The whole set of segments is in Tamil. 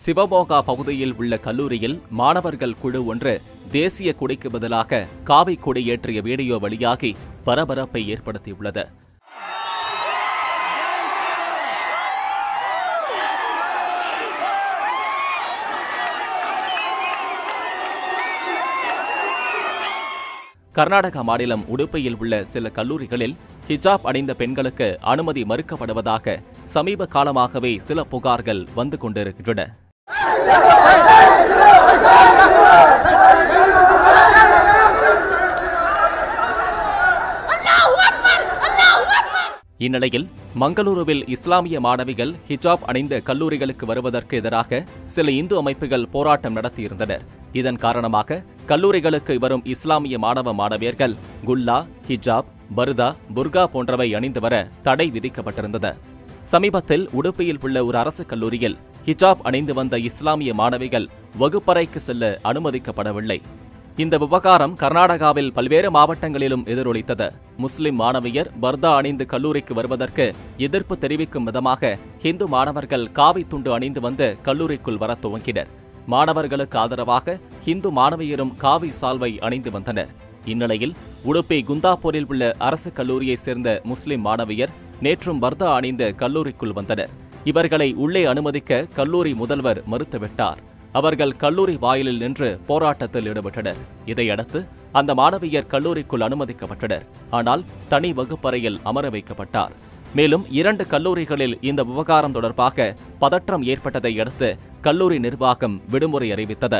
சிவமோகா பகுதியில் உள்ள கல்லூரியில் மாணவர்கள் குழு ஒன்று தேசிய கொடிக்கு பதிலாக காவி கொடி ஏற்றிய வீடியோ வெளியாகி பரபரப்பை ஏற்படுத்தியுள்ளது கர்நாடகா மாநிலம் உடுப்பியில் உள்ள சில கல்லூரிகளில் ஹிஜாப் அணிந்த பெண்களுக்கு அனுமதி மறுக்கப்படுவதாக சமீப காலமாகவே சில புகார்கள் வந்து கொண்டிருக்கின்றன இந்நிலையில் மங்களூருவில் இஸ்லாமிய மாணவிகள் ஹிஜாப் அணிந்த கல்லூரிகளுக்கு வருவதற்கு எதிராக சில இந்து அமைப்புகள் போராட்டம் நடத்தியிருந்தனர் இதன் காரணமாக கல்லூரிகளுக்கு வரும் இஸ்லாமிய மாணவ மாணவியர்கள் குல்லா ஹிஜாப் பர்தா புர்கா போன்றவை அணிந்து வர தடை விதிக்கப்பட்டிருந்தது சமீபத்தில் உடுப்பியில் உள்ள ஒரு அரசு கல்லூரியில் ஹிஜாப் அணிந்து வந்த இஸ்லாமிய மாணவிகள் வகுப்பறைக்கு செல்ல அனுமதிக்கப்படவில்லை இந்த விவகாரம் கர்நாடகாவில் பல்வேறு மாவட்டங்களிலும் எதிரொலித்தது முஸ்லிம் மாணவியர் பர்தா அணிந்து கல்லூரிக்கு வருவதற்கு எதிர்ப்பு தெரிவிக்கும் விதமாக இந்து மாணவர்கள் காவி துண்டு அணிந்து வந்து கல்லூரிக்குள் வரத் துவங்கினர் மாணவர்களுக்கு ஆதரவாக இந்து மாணவியரும் காவி சால்வை அணிந்து வந்தனர் இந்நிலையில் உடுப்பி குந்தாப்பூரில் உள்ள அரசு கல்லூரியைச் சேர்ந்த முஸ்லிம் மாணவியர் நேற்றும் பர்தா அணிந்து கல்லூரிக்குள் வந்தனர் இவர்களை உள்ளே அனுமதிக்க கல்லூரி முதல்வர் மறுத்துவிட்டார் அவர்கள் கல்லூரி வாயிலில் நின்று போராட்டத்தில் ஈடுபட்டனர் இதையடுத்து அந்த மாணவியர் கல்லூரிக்குள் அனுமதிக்கப்பட்டனர் ஆனால் தனி வகுப்பறையில் அமர வைக்கப்பட்டார் மேலும் இரண்டு கல்லூரிகளில் இந்த விவகாரம் தொடர்பாக பதற்றம் ஏற்பட்டதை அடுத்து கல்லூரி நிர்வாகம் விடுமுறை அறிவித்தது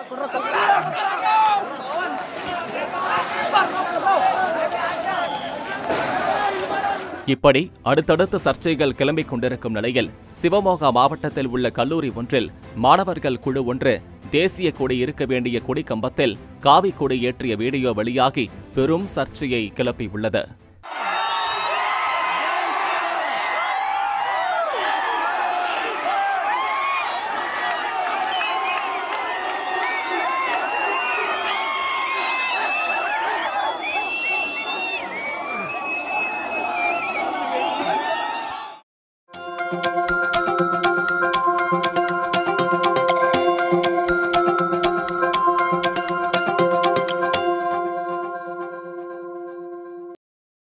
இப்படி அடுத்தடுத்து சர்ச்சைகள் கிளம்பிக் கொண்டிருக்கும் நிலையில் சிவமோகா மாவட்டத்தில் உள்ள கல்லூரி ஒன்றில் மாணவர்கள் குழு ஒன்று தேசிய கொடி இருக்க வேண்டிய கொடி கம்பத்தில் காவி கொடி ஏற்றிய வீடியோ வெளியாகி பெரும் சர்ச்சையை கிளப்பியுள்ளது Thank you.